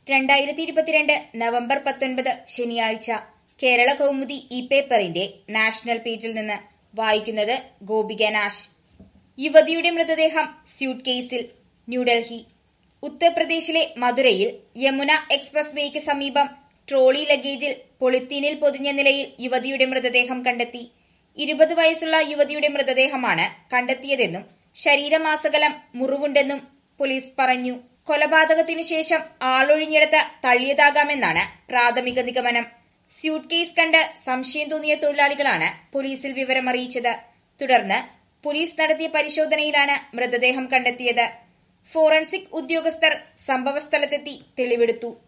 രണ്ടായിരത്തി ഇരുപത്തിരണ്ട് നവംബർ പത്തൊൻപത് ശനിയാഴ്ച കേരള കൗമുദി ഇ പേപ്പറിന്റെ നാഷണൽ പേജിൽ നിന്ന് വായിക്കുന്നത് ഗോപിക നാശ് യുവതിയുടെ മൃതദേഹം സ്യൂട്ട് കേസിൽ ന്യൂഡൽഹി ഉത്തർപ്രദേശിലെ മധുരയിൽ യമുന എക്സ്പ്രസ് വേക്ക് സമീപം ട്രോളി ലഗേജിൽ പൊളിത്തീനിൽ പൊതിഞ്ഞ നിലയിൽ യുവതിയുടെ മൃതദേഹം കണ്ടെത്തി ഇരുപത് വയസ്സുള്ള യുവതിയുടെ മൃതദേഹമാണ് കണ്ടെത്തിയതെന്നും ശരീരമാസകലം മുറിവുണ്ടെന്നും പോലീസ് പറഞ്ഞു കൊലപാതകത്തിനു ശേഷം ആളൊഴിഞ്ഞിടത്ത് തള്ളിയതാകാമെന്നാണ് പ്രാഥമിക നിഗമനം സ്യൂട്ട് കേസ് കണ്ട് സംശയം തോന്നിയ തൊഴിലാളികളാണ് പോലീസിൽ വിവരമറിയിച്ചത് തുടർന്ന് പോലീസ് നടത്തിയ പരിശോധനയിലാണ് മൃതദേഹം കണ്ടെത്തിയത് ഫോറൻസിക് ഉദ്യോഗസ്ഥർ സംഭവസ്ഥലത്തെത്തി തെളിവെടുത്തു